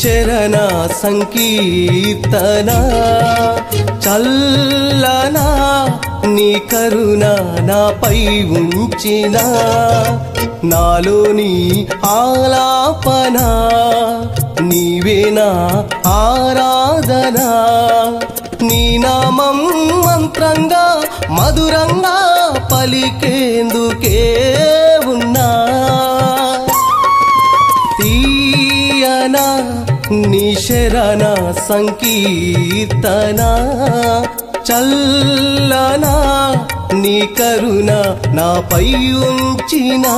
శరణ సంకీర్తన చల్లనా నీ కరుణ నాపై ఉంచిన నాలోని ఆలాపన నీవేనా ఆరాధన నీ నామం మంత్రంగా మధురంగా పలికేందుకే ఉన్నా తీయనా నీ శరణ సంకీర్తన చల్లనా నీ కరుణ నాపై ఉంచినా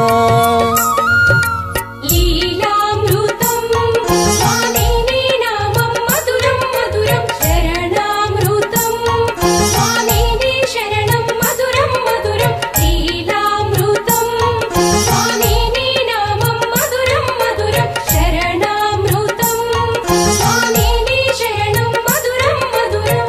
లీలామృతం స్వామి నీ నామం మధురం మధురం శరణామృతం స్వామి నీ శరణం మధురం మధురం లీలామృతం స్వామి నీ నామం మధురం మధురం శరణామృతం స్వామి నీ శరణం మధురం మధురం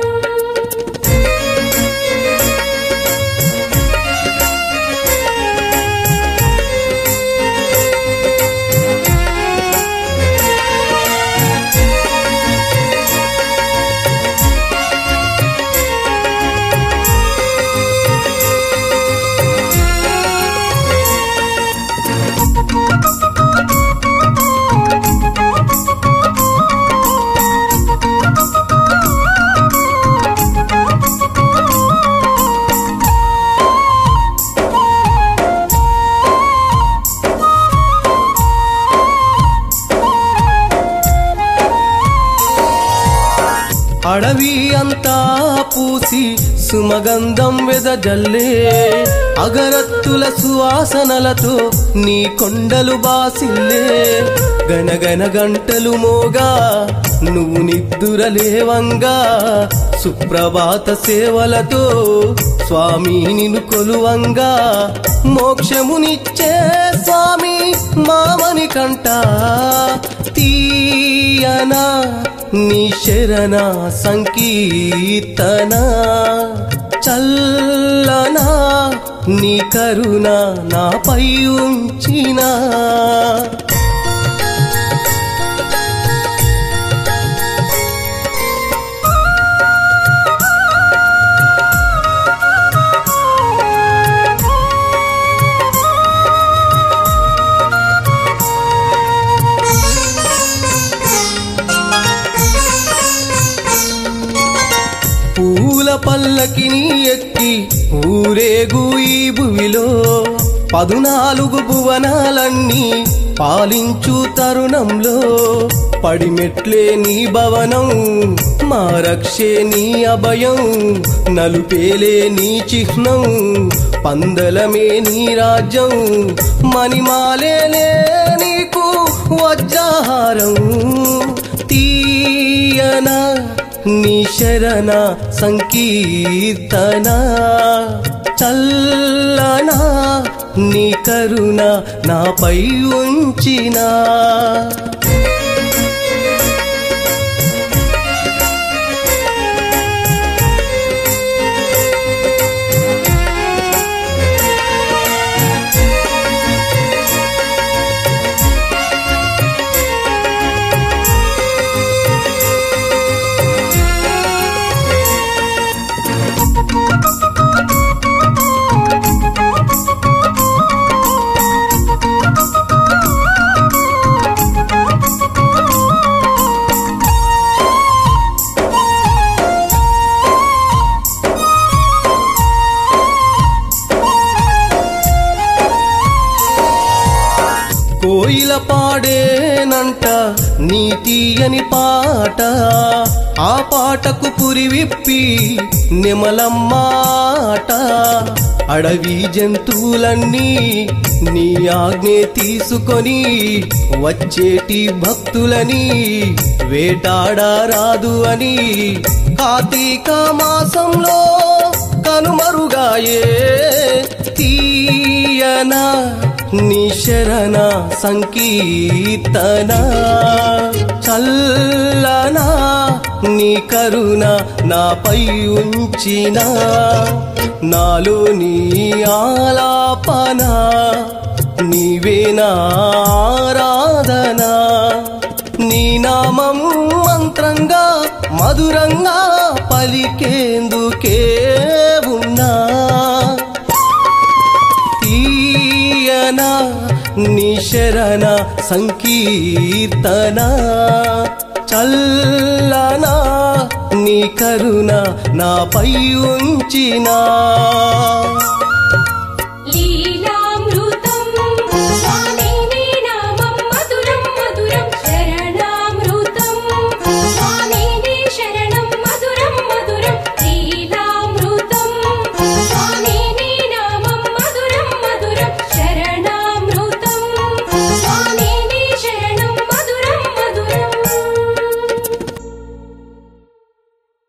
అడవి అంతా పూసి సుమగంధం వెదజల్లే అగరత్తుల సువాసనలతో నీ కొండలు బాసిల్లే గనగన గంటలు మోగా నువ్వు నిద్దురలేవంగా సుప్రభాత సేవలతో స్వామి నిన్ను కొలువంగా మోక్షమునిచ్చే స్వామి మామని కంట తీయనా నీ శరణ సంకీర్తన చల్లనా నీ కరుణ నాపై ఉంచినా పూల పల్లకిని ఎక్కి ఊరేగు ఈ భువిలో పదునాలుగు భువనాలన్నీ పాలించు తరుణంలో పడిమెట్లే నీ భవనం మా రక్షే నీ అభయం నలుపేలే నీ చిహ్నం పందలమే నీ రాజ్యం మణిమాలేలే నీకు వజ్రాహారం తీయనా నీ శరణ సంకీర్తన చల్లనా నీ కరుణ నాపై ఉంచినా కోయిల పాడేనంట నీ తీయని పాట ఆ పాటకు పురివిప్పి నిమలమ్మాట అడవి జంతువులన్నీ నీ ఆజ్ఞే తీసుకొని వచ్చేటి భక్తులని వేటాడారాదు అని కార్తీక మాసంలో కనుమరుగాయే తీయనా నీ శరణ సంకీర్తన చల్లనా నీ కరుణ నాపై ఉంచిన నాలో నీ ఆలాపన నీవే నా ఆరాధన మధురంగా పలికేందుకే ఉన్నా తీయన నిశరణ సంకీర్తన చల్లనా నీ కరుణ నాపై ఉంచినా